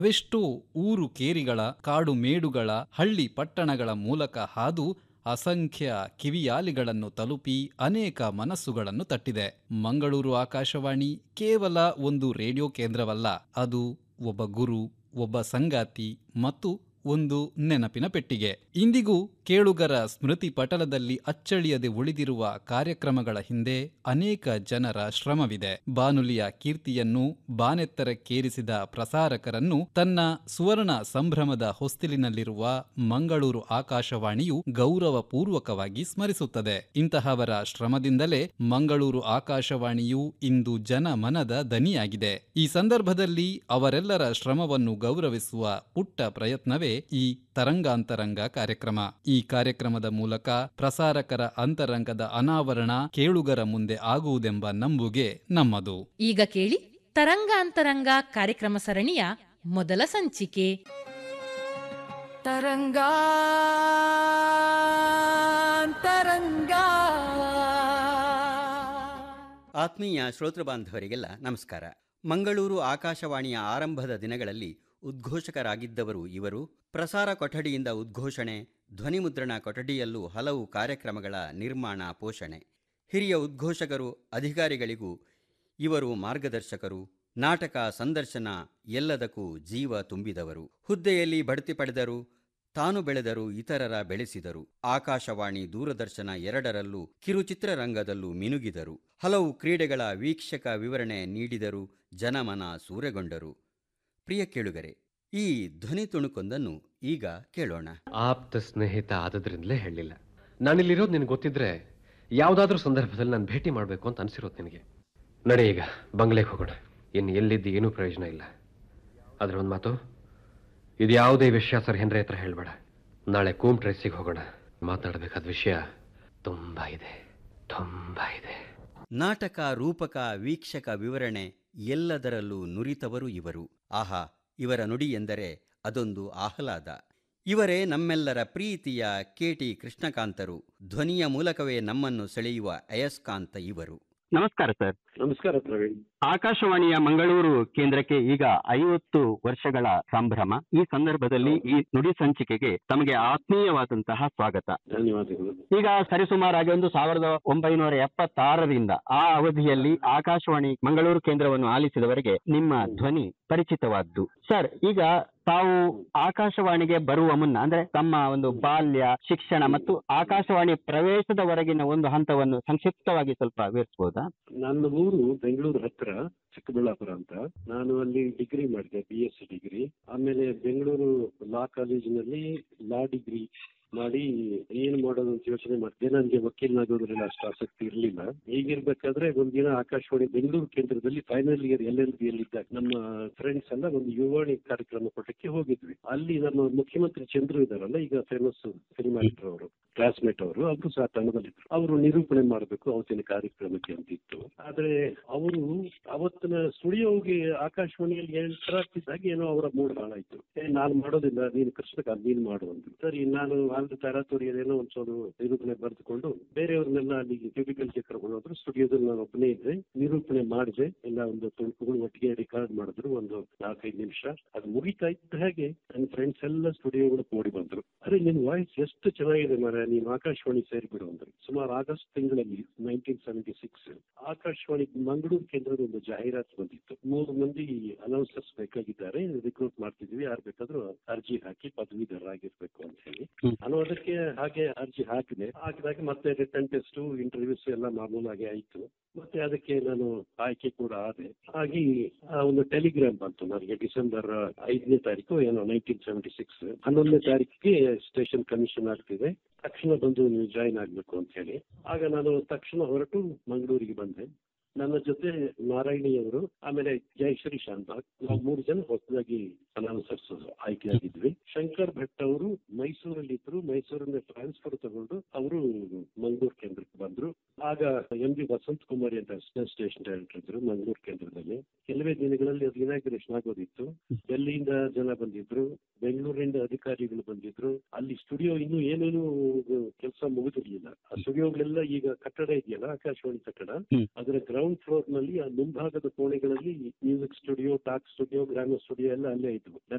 ಅವೆಷ್ಟೋ ಊರು ಕೇರಿಗಳ ಕಾಡು ಮೇಡುಗಳ ಹಳ್ಳಿ ಪಟ್ಟಣಗಳ ಮೂಲಕ ಹಾದು ಅಸಂಖ್ಯ ಕಿವಿಯಾಲಿಗಳನ್ನು ತಲುಪಿ ಅನೇಕ ಮನಸ್ಸುಗಳನ್ನು ತಟ್ಟಿದೆ ಮಂಗಳೂರು ಆಕಾಶವಾಣಿ ಕೇವಲ ಒಂದು ರೇಡಿಯೋ ಕೇಂದ್ರವಲ್ಲ ಅದು ಒಬ್ಬ ಗುರು ಒಬ್ಬ ಸಂಗಾತಿ ಮತ್ತು ಒಂದು ನೆನಪಿನ ಪೆಟ್ಟಿಗೆ ಇಂದಿಗೂ ಕೇಳುಗರ ಸ್ಮೃತಿ ಪಟಲದಲ್ಲಿ ಅಚ್ಚಳಿಯದೆ ಉಳಿದಿರುವ ಕಾರ್ಯಕ್ರಮಗಳ ಹಿಂದೆ ಅನೇಕ ಜನರ ಶ್ರಮವಿದೆ ಬಾನುಲಿಯ ಕೀರ್ತಿಯನ್ನು ಬಾನೆತ್ತರಕ್ಕೇರಿಸಿದ ಪ್ರಸಾರಕರನ್ನು ತನ್ನ ಸುವರ್ಣ ಸಂಭ್ರಮದ ಹೊಸ್ತಿಲಿನಲ್ಲಿರುವ ಮಂಗಳೂರು ಆಕಾಶವಾಣಿಯು ಗೌರವಪೂರ್ವಕವಾಗಿ ಸ್ಮರಿಸುತ್ತದೆ ಇಂತಹವರ ಶ್ರಮದಿಂದಲೇ ಮಂಗಳೂರು ಆಕಾಶವಾಣಿಯು ಇಂದು ಜನಮನದ ದನಿಯಾಗಿದೆ ಈ ಸಂದರ್ಭದಲ್ಲಿ ಅವರೆಲ್ಲರ ಶ್ರಮವನ್ನು ಗೌರವಿಸುವ ಪುಟ್ಟ ಪ್ರಯತ್ನವೇ ಈ ತರಂಗಾಂತರಂಗ ಕಾರ್ಯಕ್ರಮ ಈ ಕಾರ್ಯಕ್ರಮದ ಮೂಲಕ ಪ್ರಸಾರಕರ ಅಂತರಂಗದ ಅನಾವರಣ ಕೇಳುಗರ ಮುಂದೆ ಆಗುವುದೆಂಬ ನಂಬುಗೆ ನಮ್ಮದು ಈಗ ಕೇಳಿ ತರಂಗಾಂತರಂಗ ಕಾರ್ಯಕ್ರಮ ಸರಣಿಯ ಮೊದಲ ಸಂಚಿಕೆ ತರಂಗ ತರಂಗ ಆತ್ಮೀಯ ಶ್ರೋತೃ ಬಾಂಧವರಿಗೆಲ್ಲ ನಮಸ್ಕಾರ ಮಂಗಳೂರು ಆಕಾಶವಾಣಿಯ ಆರಂಭದ ದಿನಗಳಲ್ಲಿ ಉದ್ಘೋಷಕರಾಗಿದ್ದವರು ಇವರು ಪ್ರಸಾರ ಕೊಠಡಿಯಿಂದ ಉದ್ಘೋಷಣೆ ಧ್ವನಿಮುದ್ರಣ ಕೊಠಡಿಯಲ್ಲೂ ಹಲವು ಕಾರ್ಯಕ್ರಮಗಳ ನಿರ್ಮಾಣ ಪೋಷಣೆ ಹಿರಿಯ ಉದ್ಘೋಷಕರು ಅಧಿಕಾರಿಗಳಿಗೂ ಇವರು ಮಾರ್ಗದರ್ಶಕರು ನಾಟಕ ಸಂದರ್ಶನ ಎಲ್ಲದಕ್ಕೂ ಜೀವ ತುಂಬಿದವರು ಹುದ್ದೆಯಲ್ಲಿ ಬಡ್ತಿ ಪಡೆದರು ತಾನು ಬೆಳೆದರು ಇತರರ ಬೆಳೆಸಿದರು ಆಕಾಶವಾಣಿ ದೂರದರ್ಶನ ಎರಡರಲ್ಲೂ ಕಿರುಚಿತ್ರರಂಗದಲ್ಲೂ ಮಿನುಗಿದರು ಹಲವು ಕ್ರೀಡೆಗಳ ವೀಕ್ಷಕ ವಿವರಣೆ ನೀಡಿದರು ಜನಮನ ಸೂರೆಗೊಂಡರು ಪ್ರಿಯ ಕೇಳುಗರೆ ಈ ಧ್ವನಿ ತುಣುಕೊಂದನ್ನು ಈಗ ಕೇಳೋಣ ಆಪ್ತ ಸ್ನೇಹಿತ ಆದದ್ರಿಂದಲೇ ಹೇಳಲಿಲ್ಲ ನಾನಿಲ್ಲಿರೋದು ನಿನಗೆ ಗೊತ್ತಿದ್ರೆ ಯಾವುದಾದ್ರೂ ಸಂದರ್ಭದಲ್ಲಿ ನಾನು ಭೇಟಿ ಮಾಡಬೇಕು ಅಂತ ಅನಿಸಿರೋದು ನಿನಗೆ ನಡೆ ಈಗ ಬಂಗ್ಲೆಗೆ ಹೋಗೋಣ ಇನ್ನು ಎಲ್ಲಿದ್ದು ಏನೂ ಪ್ರಯೋಜನ ಇಲ್ಲ ಆದ್ರೆ ಒಂದು ಮಾತು ಇದು ಯಾವುದೇ ವಿಷಯ ಸರ್ ಹೆನ್ರಿ ಹತ್ರ ಹೇಳಬೇಡ ನಾಳೆ ಕೂಮ್ ಟ್ರೇಸಿಗೆ ಹೋಗೋಣ ಮಾತಾಡಬೇಕಾದ ವಿಷಯ ತುಂಬ ಇದೆ ತುಂಬ ಇದೆ ನಾಟಕ ರೂಪಕ ವೀಕ್ಷಕ ವಿವರಣೆ ಎಲ್ಲದರಲ್ಲೂ ನುರಿತವರು ಇವರು ಆಹಾ ಇವರ ನುಡಿ ಎಂದರೆ ಅದೊಂದು ಆಹ್ಲಾದ ಇವರೇ ನಮ್ಮೆಲ್ಲರ ಪ್ರೀತಿಯ ಕೆಟಿ ಕೃಷ್ಣಕಾಂತರು ಧ್ವನಿಯ ಮೂಲಕವೇ ನಮ್ಮನ್ನು ಸೆಳೆಯುವ ಅಯಸ್ಕಾಂತ ಇವರು ನಮಸ್ಕಾರ ಸರ್ ನಮಸ್ಕಾರ ಪ್ರವೀಣ್ ಆಕಾಶವಾಣಿಯ ಮಂಗಳೂರು ಕೇಂದ್ರಕ್ಕೆ ಈಗ ಐವತ್ತು ವರ್ಷಗಳ ಸಂಭ್ರಮ ಈ ಸಂದರ್ಭದಲ್ಲಿ ಈ ನುಡಿ ಸಂಚಿಕೆಗೆ ತಮಗೆ ಆತ್ಮೀಯವಾದಂತಹ ಸ್ವಾಗತ ಧನ್ಯವಾದಗಳು ಈಗ ಸರಿಸುಮಾರಾಗಿ ಒಂದು ಸಾವಿರದ ಒಂಬೈನೂರ ಎಪ್ಪತ್ತಾರರಿಂದ ಆ ಅವಧಿಯಲ್ಲಿ ಆಕಾಶವಾಣಿ ಮಂಗಳೂರು ಕೇಂದ್ರವನ್ನು ಆಲಿಸಿದವರಿಗೆ ನಿಮ್ಮ ಧ್ವನಿ ಪರಿಚಿತವಾದ್ದು ಸರ್ ಈಗ ತಾವು ಆಕಾಶವಾಣಿಗೆ ಬರುವ ಮುನ್ನ ಅಂದ್ರೆ ತಮ್ಮ ಒಂದು ಬಾಲ್ಯ ಶಿಕ್ಷಣ ಮತ್ತು ಆಕಾಶವಾಣಿ ಪ್ರವೇಶದವರೆಗಿನ ಒಂದು ಹಂತವನ್ನು ಸಂಕ್ಷಿಪ್ತವಾಗಿ ಸ್ವಲ್ಪ ವಿವರಿಸಬಹುದಾ ನನ್ನ ಊರು ಬೆಂಗಳೂರು ಹತ್ರ ಚಿಕ್ಕಬಳ್ಳಾಪುರ ಅಂತ ನಾನು ಅಲ್ಲಿ ಡಿಗ್ರಿ ಮಾಡಿದೆ ಬಿ ಎಸ್ ಸಿ ಡಿಗ್ರಿ ಆಮೇಲೆ ಬೆಂಗಳೂರು ಲಾ ಕಾಲೇಜಿನಲ್ಲಿ ಲಾ ಡಿಗ್ರಿ ಮಾಡಿ ಏನ್ ಮಾಡೋದು ಅಂತ ಯೋಚನೆ ಮಾಡಿದೆ ನನಗೆ ವಕೀಲನಾಗೋದ್ರಲ್ಲಿ ಅಷ್ಟು ಆಸಕ್ತಿ ಇರಲಿಲ್ಲ ಹೀಗಿರ್ಬೇಕಾದ್ರೆ ಒಂದಿನ ಆಕಾಶವಾಣಿ ಬೆಂಗಳೂರು ಕೇಂದ್ರದಲ್ಲಿ final year L L B ಅಲ್ಲಿ ಇದ್ದಾಗ ನಮ್ಮ ಫ್ರೆಂಡ್ಸ್ ಎಲ್ಲ ಒಂದು ಯುವಾಣಿ ಕಾರ್ಯಕ್ರಮ ಕೊಟ್ಟಕ್ಕೆ ಹೋಗಿದ್ವಿ ಅಲ್ಲಿ ನಮ್ಮ ಮುಖ್ಯಮಂತ್ರಿ ಚಂದ್ರು ಇದಾರಲ್ಲ ಈಗ ಫೇಮಸ್ ಸಿನಿಮಾ ಆಕ್ಟರ್ ಅವರು ಕ್ಲಾಸ್ಮೇಟ್ ಅವರು ಅವರು ಸಹ ತಂಡದಲ್ಲಿದ್ರು ಅವರು ನಿರೂಪಣೆ ಮಾಡಬೇಕು ಅವತ್ತಿನ ಕಾರ್ಯಕ್ರಮಕ್ಕೆ ಅಂತಿತ್ತು ಆದ್ರೆ ಅವರು ಅವತ್ತಿನ ಸ್ಟುಡಿಯೋಗೆ ಆಕಾಶವಾಣಿಯಲ್ಲಿ ಎಂಟರ್ ಆಗ್ತಿದ್ದಾಗ ಏನೋ ಅವರ ಮೂಡ್ ಹಾಳಾಯ್ತು ಏ ನಾನು ಮಾಡೋದಿಲ್ಲ ನೀನು ಕೃಷ್ಣಕಾಂತ್ ನೀನು ಮಾಡು ಅಂದ್ರು ಸರಿ ನಾನು ಅಲ್ಲಿ ತರಾತುರಿಯಲ್ಲಿ ಏನೋ ಒಂದ್ ಸ್ವಲ್ಪ ನಿರೂಪಣೆ ಬರೆದುಕೊಂಡು ಬೇರೆಯವ್ರನ್ನೆಲ್ಲ ಅಲ್ಲಿಗೆ ಕ್ಯೂಬಿಕಲ್ಗೆ ಕರ್ಕೊಂಡು ಹೋದ್ರು ಸ್ಟುಡಿಯೋದಲ್ಲಿ ನಾನು ಒಬ್ಬನೇ ಇದ್ದೆ ನಿರೂಪಣೆ ಮಾಡಿದೆ ಎಲ್ಲ ಒಂದು ತುಣುಕುಗಳು ಒಟ್ಟಿಗೆ ರೆಕಾರ್ಡ್ ಮಾಡಿದ್ರು ಒಂದು ನಾಲ್ಕೈದು ನಿಮಿಷ ಅದು ಮುಗಿತಾ ಇದ್ದ ಹಾಗೆ ನನ್ನ ಫ್ರೆಂಡ್ಸ್ ಎಲ್ಲ ಸ್ಟುಡಿಯೋಗಳು ಓಡಿ ಬಂದ್ರು ಅರೆ ನಿನ್ ವಾಯ್ಸ್ ಎಷ್ಟು ಚೆನ್ನಾಗಿದೆ ಮಾರ ನೀನು ಆಕಾಶವಾಣಿ ಸೇರಿಬಿಡು ಅಂದ್ರು ಸುಮಾರು ಆಗಸ್ಟ್ ತಿಂಗಳಲ್ಲಿ nineteen seventy six Akashvani Mangaluru ಕೇಂದ್ರದ ಒಂದು ಜಾಹೀರಾತು ಬಂದಿತ್ತು ಮೂರು ಮಂದಿ ಅನೌನ್ಸರ್ಸ್ ಬೇಕಾಗಿದ್ದಾರೆ ರಿಕ್ರೂಟ್ ಮಾಡ್ತಿದ್ವಿ ಯಾರು ಬೇಕಾದ್ರೂ ಅರ್ಜಿ ಹಾಕಿ ಪದವೀಧರರಾಗಿರ್ಬೇಕು ಅಂತ ಹೇಳಿ ನಾನು ಅದಕ್ಕೆ ಹಾಗೆ ಅರ್ಜಿ ಹಾಕಿದೆ ಹಾಕಿದಾಗ ಮತ್ತೆ ರಿಟರ್ನ್ ಟೆಸ್ಟ್ ಇಂಟರ್ವ್ಯೂಸ್ ಎಲ್ಲ ಮಾಮೂಲಾಗಿ ಆಯ್ತು ಮತ್ತೆ ಅದಕ್ಕೆ ನಾನು ಆಯ್ಕೆ ಕೂಡ ಆದೆ ಹಾಗೆ ಆ ಒಂದು ಟೆಲಿಗ್ರಾಮ್ ಬಂತು ನನಗೆ ಡಿಸೆಂಬರ್ ಐದನೇ ತಾರೀಕು ಏನೋ ನೈನ್ಟೀನ್ ಸೆವೆಂಟಿ ಸಿಕ್ಸ್ ಹನ್ನೊಂದನೇ ತಾರೀಕಿಗೆ ಸ್ಟೇಷನ್ ಕಮಿಷನ್ ಆಗ್ತಿದೆ ತಕ್ಷಣ ಬಂದು ನೀವು ಜಾಯಿನ್ ಆಗ್ಬೇಕು ಅಂತ ಹೇಳಿ ಆಗ ನಾನು ತಕ್ಷಣ ಹೊರಟು ಮಂಗಳೂರಿಗೆ ಬಂದೆ ನನ್ನ ಜೊತೆ ನಾರಾಯಣಿಯವರು ಆಮೇಲೆ ಜಯಶ್ರೀ ಶಾಂತಾಗ್ ನಾವು ಮೂರು ಜನ ಹೊಸದಾಗಿ ಅನೌನ್ಸರ್ಸ್ ಆಯ್ಕೆಯಾಗಿದ್ವಿ ಶಂಕರ್ ಭಟ್ ಅವರು ಮೈಸೂರಲ್ಲಿ ಇದ್ರು ಮೈಸೂರಿನ ಟ್ರಾನ್ಸ್ಫರ್ ತಗೊಂಡು ಅವರು ಮಂಗಳೂರು ಕೇಂದ್ರಕ್ಕೆ ಬಂದ್ರು ಆಗ ಎಂ ಬಿ ವಸಂತ್ ಕುಮಾರಿ ಅಂತ ಅಸಿಸ್ಟೆಂಟ್ ಸ್ಟೇಷನ್ ಡೈರೆಕ್ಟರ್ ಇದ್ರು ಮಂಗಳೂರು ಕೇಂದ್ರದಲ್ಲಿ ಕೆಲವೇ ದಿನಗಳಲ್ಲಿ ಅದು ಇನಾಗ್ರೇಷನ್ ಆಗೋದಿತ್ತು ಡೆಲ್ಲಿಯಿಂದ ಜನ ಬಂದಿದ್ರು ಬೆಂಗಳೂರಿನಿಂದ ಅಧಿಕಾರಿಗಳು ಬಂದಿದ್ರು ಅಲ್ಲಿ ಸ್ಟುಡಿಯೋ ಇನ್ನೂ ಏನೇನು ಕೆಲಸ ಮುಗಿದಿರ್ಲಿಲ್ಲ ಆ ಸ್ಟುಡಿಯೋಗಳೆಲ್ಲ ಈಗ ಕಟ್ಟಡ ಇದೆಯಲ್ಲ ಆಕಾಶವಾಣಿ ಕಟ್ಟಡ ಹ್ಮ್. ಅದರ ಗ್ರೌಂಡ್ ಫ್ಲೋರ್ ನಲ್ಲಿ ಆ ಮುಂಭಾಗದ ಕೋಣೆಗಳಲ್ಲಿ ಮ್ಯೂಸಿಕ್ ಸ್ಟುಡಿಯೋ ಟಾಕ್ ಸ್ಟುಡಿಯೋ ಗ್ರಾಮ ಸ್ಟುಡಿಯೋ ಎಲ್ಲ ಅಲ್ಲೇ ಇದ್ವು